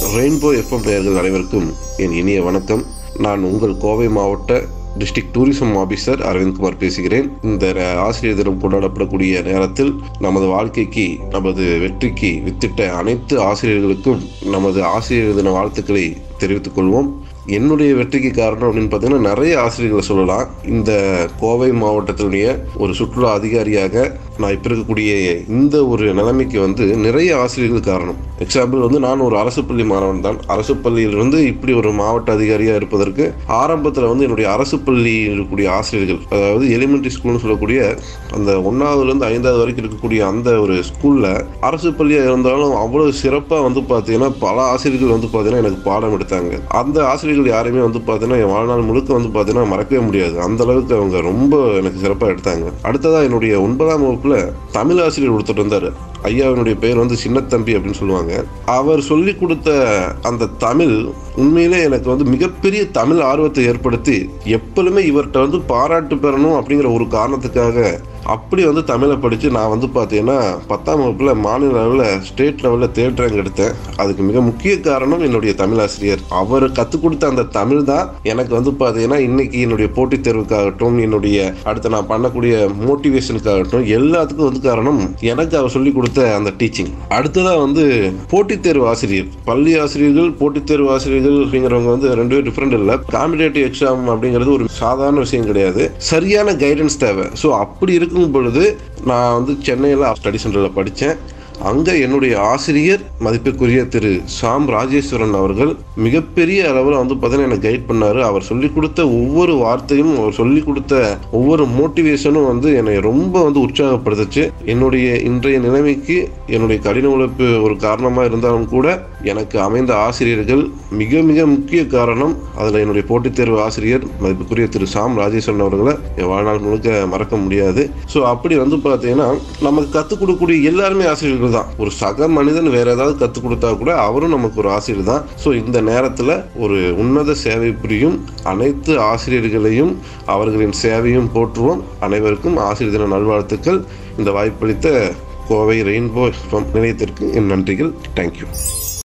rainbow FM நேயர்கள் அனைவருக்கும் என் இனிய வணக்கம் நான் உங்கள் கோவை மாவட்ட டிஸ்ட்ரிக்ட் டூரிசம் ஆபீசர் அரவிந்த்குமார் பேசுகிறேன் இந்த ஆசிரியர் தினம் கொண்டாடப்படக்கூடிய நேரத்தில் நமது வாழ்க்கைக்கு நமது வெற்றிக்கு வித்திட்ட அனைத்து ஆசிரியர்களுக்கும் நமது ஆசிரியர் தின வாழ்த்துக்களை தெரிவித்துக் கொள்வோம் என்னுடைய வெற்றிக்கு காரணம் அப்படின்னு பார்த்தீங்கன்னா நிறைய ஆசிரியர்களை சொல்லலாம் இந்த கோவை மாவட்டத்தினுடைய ஒரு சுற்றுலா அதிகாரியாக நான் இப்போ இருக்கக்கூடிய இந்த ஒரு நிலைமைக்கு வந்து நிறைய ஆசிரியர்கள் காரணம் எக்ஸாம்பிள் வந்து நான் ஒரு அரசு பள்ளி மாணவன் தான் அரசு பள்ளியிலிருந்து இப்படி ஒரு மாவட்ட அதிகாரியாக இருப்பதற்கு ஆரம்பத்தில் வந்து என்னுடைய அரசு பள்ளியில் இருக்கக்கூடிய ஆசிரியர்கள் அதாவது எலிமெண்ட்ரி ஸ்கூல்னு சொல்லக்கூடிய அந்த ஒன்றாவதுலேருந்து ஐந்தாவது வரைக்கும் இருக்கக்கூடிய அந்த ஒரு ஸ்கூலில் அரசு பள்ளியாக இருந்தாலும் அவ்வளோ சிறப்பாக வந்து பார்த்தீங்கன்னா பல ஆசிரியர்கள் வந்து பார்த்தீங்கன்னா எனக்கு பாடம் எடுத்தாங்க அந்த ஆசிரியர்கள் யாரையுமே வந்து பார்த்தீங்கன்னா என் வாழ்நாள் முழுக்க வந்து பார்த்தீங்கன்னா மறக்கவே முடியாது அந்த அளவுக்கு அவங்க ரொம்ப எனக்கு சிறப்பாக எடுத்தாங்க அடுத்ததாக என்னுடைய ஒன்பதாம் வகுப்பில் தமிழ் ஆசிரியர் ஒருத்தர் இருந்தார் ஐயாவினுடைய பெயர் வந்து சின்னத்தம்பி அப்படின்னு சொல்லுவாங்க அவர் சொல்லி கொடுத்த அந்த தமிழ் உண்மையிலே எனக்கு வந்து மிகப்பெரிய தமிழ் ஆர்வத்தை ஏற்படுத்தி எப்பொழுதுமே இவர்கிட்ட வந்து பாராட்டு பெறணும் அப்படிங்கிற ஒரு காரணத்துக்காக அப்படி வந்து தமிழை படித்து நான் வந்து பார்த்தீங்கன்னா பத்தாம் வகுப்பில் மாநில லெவலில் ஸ்டேட் லெவலில் தேர்ட் ரேங்க் எடுத்தேன் அதுக்கு மிக முக்கிய காரணம் என்னுடைய தமிழ் ஆசிரியர் அவர் கற்றுக் கொடுத்த அந்த தமிழ் தான் எனக்கு வந்து பார்த்தீங்கன்னா இன்னைக்கு என்னுடைய போட்டித் தேர்வுக்காகட்டும் என்னுடைய அடுத்து நான் பண்ணக்கூடிய மோட்டிவேஷனுக்காகட்டும் எல்லாத்துக்கும் வந்து காரணம் எனக்கு அவர் சொல்லி கொடுத்த அந்த டீச்சிங் அடுத்ததாக வந்து போட்டித் தேர்வு ஆசிரியர் பள்ளி ஆசிரியர்கள் போட்டித் தேர்வு ஆசிரியர்கள் அப்படிங்கிறவங்க வந்து ரெண்டு பேரும் டிஃப்ரெண்ட் இல்லை காம்படேட்டிவ் எக்ஸாம் அப்படிங்கிறது ஒரு சாதாரண விஷயம் கிடையாது சரியான கைடன்ஸ் தேவை ஸோ அப்படி இருக்கும் பொழுது நான் வந்து சென்னையில் ஸ்டடி சென்டரில் படித்தேன் அங்கே என்னுடைய ஆசிரியர் மதிப்பிற்குரிய திரு சாம் ராஜேஸ்வரன் அவர்கள் மிகப்பெரிய அளவில் வந்து பார்த்தீங்கன்னா எனக்கு கைட் பண்ணார் அவர் சொல்லி கொடுத்த ஒவ்வொரு வார்த்தையும் அவர் சொல்லி கொடுத்த ஒவ்வொரு மோட்டிவேஷனும் வந்து என்னை ரொம்ப வந்து உற்சாகப்படுத்துச்சு என்னுடைய இன்றைய நிலைமைக்கு என்னுடைய கடின உழைப்பு ஒரு காரணமாக இருந்தாலும் கூட எனக்கு அமைந்த ஆசிரியர்கள் மிக மிக முக்கிய காரணம் அதில் என்னுடைய போட்டித் தேர்வு ஆசிரியர் மதிப்புக்குரிய திரு சாம் ராஜேஸ்வரன் அவர்களை என் வாழ்நாள் முழுக்க மறக்க முடியாது ஸோ அப்படி வந்து பார்த்தீங்கன்னா நமக்கு கற்றுக் கொடுக்கக்கூடிய எல்லாருமே ஆசிரியர்கள் தான் ஒரு சக மனிதன் வேற ஏதாவது கற்றுக் கொடுத்தா கூட அவரும் நமக்கு ஒரு ஆசிரியர் தான் ஸோ இந்த நேரத்தில் ஒரு உன்னத சேவை புரியும் அனைத்து ஆசிரியர்களையும் அவர்களின் சேவையும் போற்றுவோம் அனைவருக்கும் ஆசிரியர் தின நல்வாழ்த்துக்கள் இந்த வாய்ப்பளித்த கோவை ரெயின்போ நிலையத்திற்கு என் நன்றிகள் தேங்க்யூ